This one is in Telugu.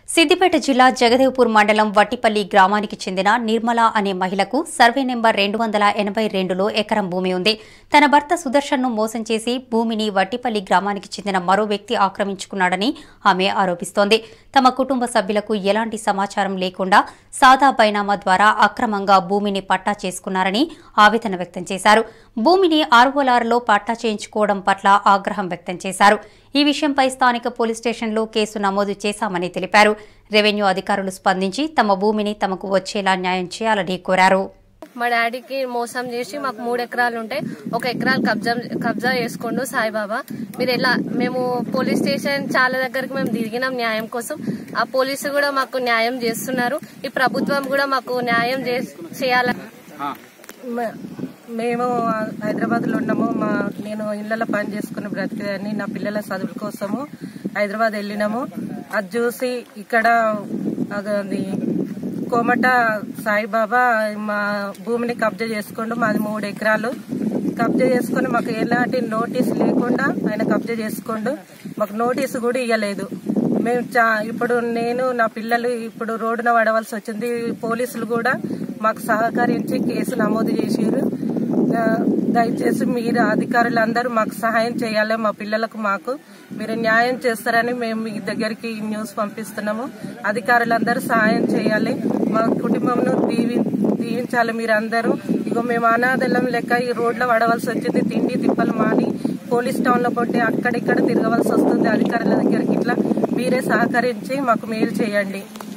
సిద్దిపేట జిల్లా జగదేవ్పూర్ మండలం వట్టిపల్లి గ్రామానికి చెందిన నిర్మల అనే మహిళకు సర్వే నెంబర్ రెండు వందల ఎనభై రెండులో ఎకరం భూమి ఉంది తన భర్త సుదర్శన్ను మోసం చేసి భూమిని వట్టిపల్లి గ్రామానికి చెందిన మరో వ్యక్తి ఆక్రమించుకున్నాడని ఆమె ఆరోపిస్తోంది తమ కుటుంబ సభ్యులకు ఎలాంటి సమాచారం లేకుండా సాదా బైనామా ద్వారా అక్రమంగా భూమిని పట్టా చేసుకున్నారని ఆవేదన వ్యక్తం చేశారు భూమిని ఆర్వోలార్లో పట్టా చేయించుకోవడం పట్ల ఆగ్రహం వ్యక్తం చేశారు ఈ విషయంపై స్థానిక పోలీస్ స్టేషన్లో కేసు నమోదు చేశామని తెలిపారు రెవెన్యూ అధికారులు స్పందించి తమ భూమిని తమకు వచ్చేలా న్యాయం చేయాలని కోరారు మా డాడీకి మోసం చేసి మాకు మూడు ఎకరాలు ఉంటాయి ఒక ఎకరాలు కబ్జా కబ్జా చేసుకోండు సాయిబాబా మీరు ఎలా మేము పోలీస్ స్టేషన్ చాలా దగ్గరికి మేము తిరిగినాం న్యాయం కోసం ఆ పోలీసు కూడా మాకు న్యాయం చేస్తున్నారు ఈ ప్రభుత్వం కూడా మాకు న్యాయం చే- చేయాలని మ- మేము హైదరాబాద్ లో ఉన్నాము మా నేను ఇళ్లలో పని చేసుకుని బ్రతికేదాన్ని నా పిల్లల చదువుల కోసము హైదరాబాద్ వెళ్ళినాము అది చూసి ఇక్కడ అది కోమట సాయిబాబా మా భూమిని కబ్జా చేసుకుంటూ మాది మూడు ఎకరాలు కబ్జా చేసుకుని మాకు ఎలాంటి నోటీస్ లేకుండా ఆయన కబ్జా చేసుకుంటూ మాకు నోటీసు కూడా ఇవ్వలేదు మేము చా- ఇప్పుడు నేను నా పిల్లలు ఇప్పుడు రోడ్డున పడవలసి వచ్చింది పోలీసులు కూడా మాకు సహకరించి కేసు నమోదు చేసారు ఆ, దయచేసి మీరు అధికారులందరూ మాకు సహాయం చేయాలి మా పిల్లలకు మాకు మీరు న్యాయం చేస్తారని మేము మీ దగ్గరికి ఈ న్యూస్ పంపిస్తున్నాము అధికారులందరూ సహాయం చేయాలి మా కుటుంబంను దీవి దీవించాలి మీరు అందరూ ఇగో మేము అనాథలం లెక్క ఈ రోడ్లో పడవలసి వచ్చింది తిండి తిప్పలు మాని పోలీస్ టౌన్ లో కొట్టి అక్కడిక్కడ తిరగవలసి వస్తుంది అధికారుల దగ్గరికి ఇట్లా మీరే సహకరించి మాకు మేలు చేయండి